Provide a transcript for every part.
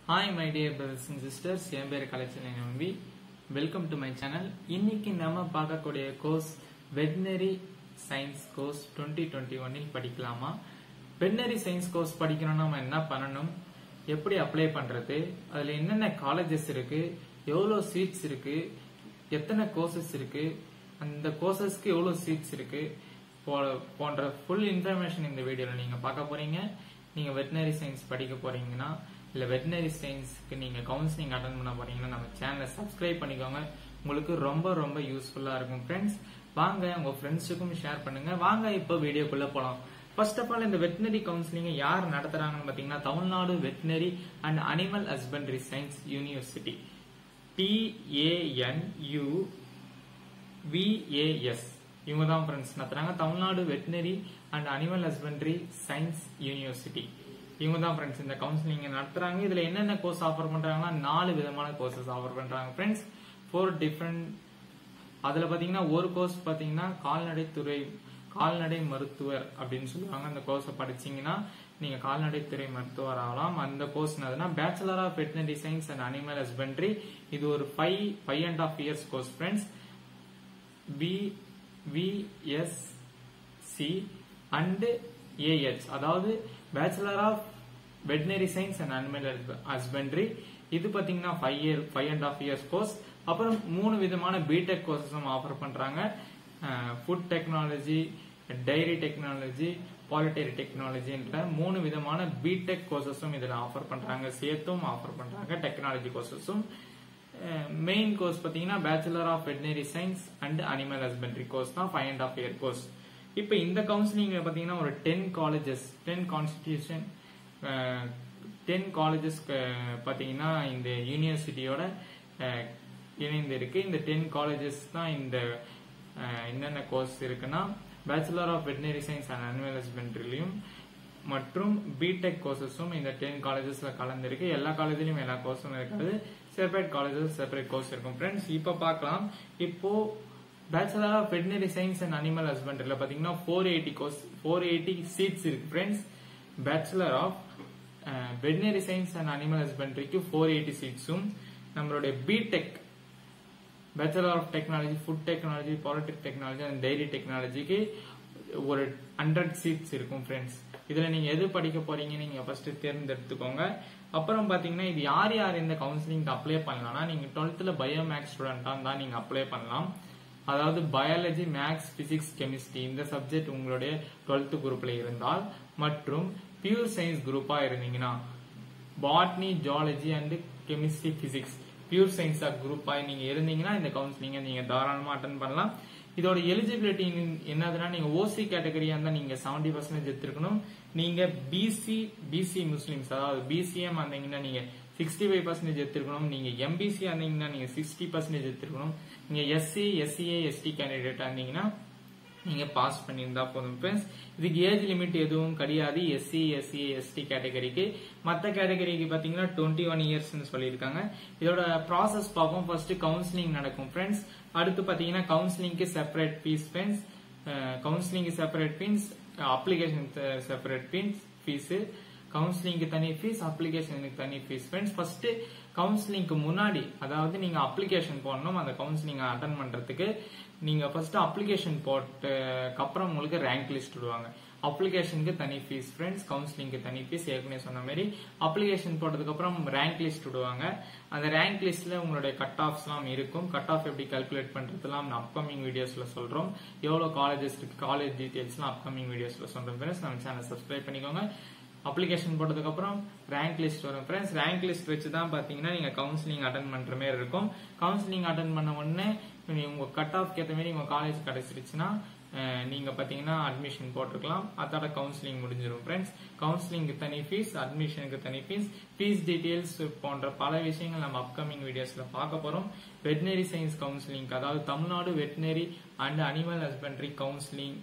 hi my dear brothers and sisters என் பேர் கலைச்சல் நம்பி வெல்கம் டு மை சேனல் இன்னைக்கு நம்ம பார்க்கக்கூடிய course veterinary science course twenty twenty ஒன்னில் படிக்கலாமா வெட்னரி சயின்ஸ் கோர்ஸ் படிக்கணும்னா நம்ம என்ன பண்ணணும் எப்படி அப்ளை பண்றது அதுல என்னென்ன காலேஜஸ் இருக்கு எவ்வளோ சீட்ஸ் இருக்கு எத்தனை கோர்சஸ் இருக்கு அந்த கோர்சஸ்க்கு எவ்வளோ சீட்ஸ் இருக்கு போ- போன்ற ஃபுல் இன்ஃபர்மேஷன் இந்த வீடியோல நீங்க பார்க்க போறீங்க நீங்க வெட்டினரி சயின்ஸ் படிக்க போறீங்கன்னா இல்ல வெட்டினரி சயின்ஸ்க்கு நீங்க கவுன்சிலிங் அட்டன் பண்ண போறீங்கன்னா நம்ம சேனலை சப்ஸ்கிரைப் பண்ணிக்கோங்க உங்களுக்கு ரொம்ப ரொம்ப யூஸ்ஃபுல்லா இருக்கும் ஃப்ரெண்ட்ஸ் வாங்க உங்க ஃப்ரெண்ட்ஸுக்கும் ஷேர் பண்ணுங்க வாங்க இப்போ வீடியோக்குள்ள போலாம் ஃபர்ஸ்ட் ஆஃப் ஆல் இந்த வெட்டினரி கவுன்சிலிங் யார் நடத்துறாங்கன்னு பாத்தீங்கன்னா Tamil Nadu veterinary and animal husbandry science university TANU VAS இவங்க தான் ஃப்ரெண்ட்ஸ் நடத்துறாங்க Tamil Nadu veterinary and animal husbandry science university இவங்க தான் ஃப்ரெண்ட்ஸ் இந்த கவுன்சிலிங் நடத்துறாங்க இதுல என்னென்ன கோர்ஸ் ஆஃபர் பண்றாங்கன்னா நாலு விதமான கோர்சஸ் ஆஃபர் பண்றாங்க ஃப்ரெண்ட்ஸ் ஃபோர் டிஃப்ரெண்ட் அதுல பாத்தீங்கன்னா ஒரு கோர்ஸ் பாத்தீங்கன்னா கால்நடை துறை கால்நடை மருத்துவர் அப்படின்னு சொல்லுவாங்க அந்த கோர்ஸை படிச்சீங்கன்னா நீங்க கால்நடை துறை மருத்துவர் ஆகலாம் அந்த கோர்ஸ் என்னதுன்னா bachelor of veterinary science and animal husbandry இது ஒரு five five and of years course friends B VSc and AH அதாவது bachelor of veterinary science and animal husbandry இது பாத்தீங்கன்னா five year five and of years course அப்புறம் மூணு விதமான BTech கோர்சஸும் offer பண்றாங்க food technology dairy technology poultry டெக்னாலஜின்ற மூணு விதமான பிடெக் கோர்சஸும் இதுல ஆஃபர் பண்றாங்க சேர்த்தும் ஆஃபர் பண்றாங்க டெக்னாலஜி கோர்சஸும் மெயின் கோர்ஸ் பாத்தீங்கன்னா bachelor of veterinary science and animal husbandry course தான் five and of year course இப்போ இந்த கவுன்சிலிங்ல பாத்தீங்கன்னா ஒரு ten colleges ten constitution ten colleges பாத்தீங்கன்னா இந்த யூனிவர்சிட்டியோட அஹ், இணைந்து இருக்கு இந்த டென் காலேஜஸ் தான் இந்த அஹ், என்னென்ன கோர்ஸ் இருக்குன்னா bachelor of veterinary science and animal ஹஸ்பண்டரிலையும் மற்றும் பிடெக் கோர்சஸும் இந்த டென் காலேஜஸ்ல கலந்துருக்கு எல்லா காலேஜ்லயும் எல்லா கோர்ஸும் இருக்காது செப்பரேட் காலேஜஸ் செப்பரேட் கோர்ஸ் இருக்கும் ஃப்ரெண்ட்ஸ் இப்போ பார்க்கலாம் இப்போ bachelor of veterinary science and animal ஹஸ்பண்டரியில் பார்த்தீங்கன்னா four eighty course four eighty seats இருக்கு friends bachelor of veterinary science and animal ஹஸ்பண்டரிக்கு ஃபோர் எயிட்டி சீட்ஸும் நம்மளுடைய BTech bachelor of technology food technology poultry technology and dairy டெக்னாலஜிக்கு ஒரு hundred seeds இருக்கும் friends இதுல நீங்க எது படிக்க போறீங்க நீங்க ஃபர்ஸ்ட் தேர்ந்தெடுத்துக்கோங்க அப்புறம் பாத்தீங்கன்னா இது யார் யார் இந்த கவுன்சிலிங்க்கு அப்ளை பண்ணலாம்னா நீங்க டுவெல்த்ல பயோ மேக்ஸ் ஸ்டூடெண்டா இருந்தா நீங்க அப்ளை பண்ணலாம் அதாவது பயாலஜி மேக்ஸ் பிசிக்ஸ் கெமிஸ்ட்ரி இந்த சப்ஜெக்ட் உங்களுடைய டுவெல்த் குரூப்ல இருந்தால் மற்றும் பியூர் சயின்ஸ் குரூப்பா இருந்தீங்கன்னா botany zoology and chemistry physics pure science குரூப்பா நீங்க இருந்தீங்கன்னா இந்த கவுன்சிலிங்க நீங்க தாராளமா அட்டன் பண்ணலாம் இதோட எலிஜிபிலிட்டி என்னதுன்னா நீங்க ஓசி கேட்டகரியா இருந்தா நீங்க செவன்டி பர்சன்டேஜ் எடுத்திருக்கணும் நீங்க பிசி பிசி முஸ்லிம்ஸ் அதாவது பிசிஎம் இருந்தீங்கன்னா நீங்க சிக்ஸ்டி ஃபைவ் பர்சன்டேஜ் எடுத்திருக்கணும் நீங்க எம்பிசி இருந்தீங்கன்னா நீங்க சிக்ஸ்டி பர்சன்டேஜ் எடுத்திருக்கணும் நீங்க எஸ்சி எஸ்சிஏ எஸ்டி கேண்டிடேட்டா இருந்தீங்கன்னா நீங்க பாஸ் பண்ணியிருந்தா போதும் ஃப்ரெண்ட்ஸ் இதுக்கு ஏஜ் லிமிட் எதுவும் கிடையாது எஸ்சி எஸ்சி எஸ்டி கேட்டகரிக்கு மற்ற கேட்டகரிக்கு பாத்தீங்கன்னா டுவெண்ட்டி ஒன் இயர்ஸ்னு சொல்லியிருக்காங்க இதோட ப்ராசஸ் பார்ப்போம் ஃபர்ஸ்ட் கவுன்சிலிங் நடக்கும் ஃப்ரெண்ட்ஸ் அடுத்து பாத்தீங்கன்னா கவுன்சிலிங்க்கு செப்பரேட் ஃபீஸ் ஃப்ரெண்ட்ஸ் கவுன்சிலிங்க்கு separate fees application separate fees fees கவுன்சிலிங்க்கு தனி ஃபீஸ் அப்ளிகேஷனுக்கு தனி ஃபீஸ் ஃப்ரெண்ட்ஸ் ஃபர்ஸ்ட் கவுன்சிலிங்க்கு முன்னாடி அதாவது நீங்க அப்ளிகேஷன் போடணும் அந்த கவுன்சிலிங் அட்டன் பண்றதுக்கு நீங்க ஃபர்ஸ்ட் அப்ளிகேஷன் போட்டதுக்கு அப்புறம் உங்களுக்கு ரேங்க் லிஸ்ட் விடுவாங்க அப்ளிகேஷனுக்கு தனி ஃபீஸ் ஃப்ரெண்ட்ஸ் கவுன்சிலிங்க்கு தனி ஃபீஸ் ஏற்கனவே சொன்ன மாதிரி அப்ளிகேஷன் போட்டதுக்கு அப்புறம் ரேங்க் லிஸ்ட் விடுவாங்க அந்த ரேங்க் லிஸ்ட்ல உங்களுடைய கட் ஆஃப்ஸ்லாம் இருக்கும் கட் ஆஃப் எப்படி கால்குலேட் பண்றதுலாம் அப்கமிங் வீடியோஸ்ல சொல்றோம் எவ்வளவு காலேஜஸ் இருக்கு காலேஜ் டீடைல்ஸ்லாம் அப்கமிங் வீடியோஸ்ல சொல்றோம் ஃப்ரெண்ட்ஸ் நம்ம சேனல் சப்ஸ்கிரைப் பண்ணிக்கோங்க அப்ளிகேஷன் போட்டதுக்கு அப்புறம் ரேங்க் லிஸ்ட் வரும் ஃப்ரெண்ட்ஸ் ரேங்க் லிஸ்ட் வச்சு தான் பாத்தீங்கன்னா நீங்க கவுன்சிலிங் அட்டன் பண்ற மாதிரி இருக்கும் கவுன்சிலிங் அட்டன் பண்ண உடனே நீங்க உங்க கட் ஆஃப் ஏற்ற மாதிரி உங்க காலேஜ் கிடைச்சிருச்சுன்னா அஹ், நீங்க பாத்தீங்கன்னா அட்மிஷன் போட்டுருக்கலாம் அதோட கவுன்சிலிங் முடிஞ்சிடும் ஃப்ரெண்ட்ஸ் கவுன்சிலிங்க்கு தனி ஃபீஸ் அட்மிஷனுக்கு தனி ஃபீஸ் ஃபீஸ் டீடைல்ஸ் போன்ற பல விஷயங்கள் நம்ம அப்கமிங் வீடியோஸ்ல பார்க்க போறோம் வெட்டினரி சயின்ஸ் கவுன்சிலிங் அதாவது Tamil Nadu veterinary and animal husbandry counselling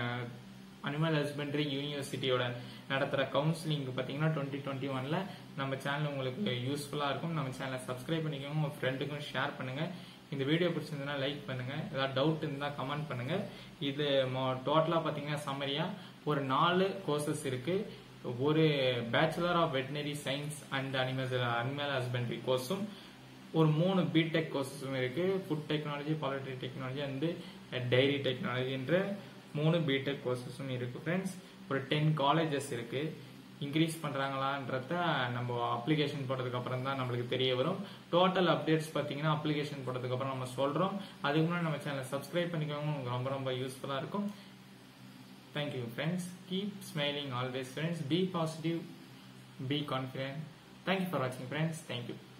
animal husbandry யூனிவர்சிட்டியோட நடத்துற கவுன்சிலிங் பாத்தீங்கன்னா டுவெண்ட்டி டுவெண்ட்டி ஒன்ல நம்ம சேனல் உங்களுக்கு யூஸ்ஃபுல்லா இருக்கும் நம்ம சேனலை சப்ஸ்கிரைப் பண்ணிக்கோங்க உங்க ஃப்ரெண்டுக்கும் ஷேர் பண்ணுங்க இந்த வீடியோ பிடிச்சிருந்ததுன்னா லைக் பண்ணுங்க ஏதாவது டவுட் இருந்தா கமெண்ட் பண்ணுங்க இது டோட்டலா பாத்தீங்கன்னா சம்மரியா ஒரு நாலு கோர்சஸ் இருக்கு ஒரு bachelor of veterinary science and animal animal husbandry கோர்ஸும் ஒரு மூணு பிடெக் கோர்சஸும் இருக்கு food technology poultry technology and dairy டெக்னாலஜின்ற மூணு பிடெக் கோர்சஸும் இருக்கு ஃப்ரெண்ட்ஸ் ஒரு டென் காலேஜஸ் இருக்கு இன்க்ரீஸ் பண்றாங்களான்றத நம்ம அப்ளிகேஷன் போட்டதுக்கு அப்புறம் தான் நம்மளுக்கு தெரிய வரும் டோட்டல் அப்டேட்ஸ் பாத்தீங்கன்னா அப்ளிகேஷன் போட்டதுக்கு அப்புறம் நம்ம சொல்றோம் அதுக்கு முன்னாடி நம்ம சேனலை சப்ஸ்கிரைப் பண்ணிக்கோங்க உங்களுக்கு ரொம்ப ரொம்ப யூஸ்ஃபுல்லா இருக்கும் thank you friends keep smiling always friends be positive be confident thank you for வாட்சிங் ஃப்ரெண்ட்ஸ் தேங்க்யூ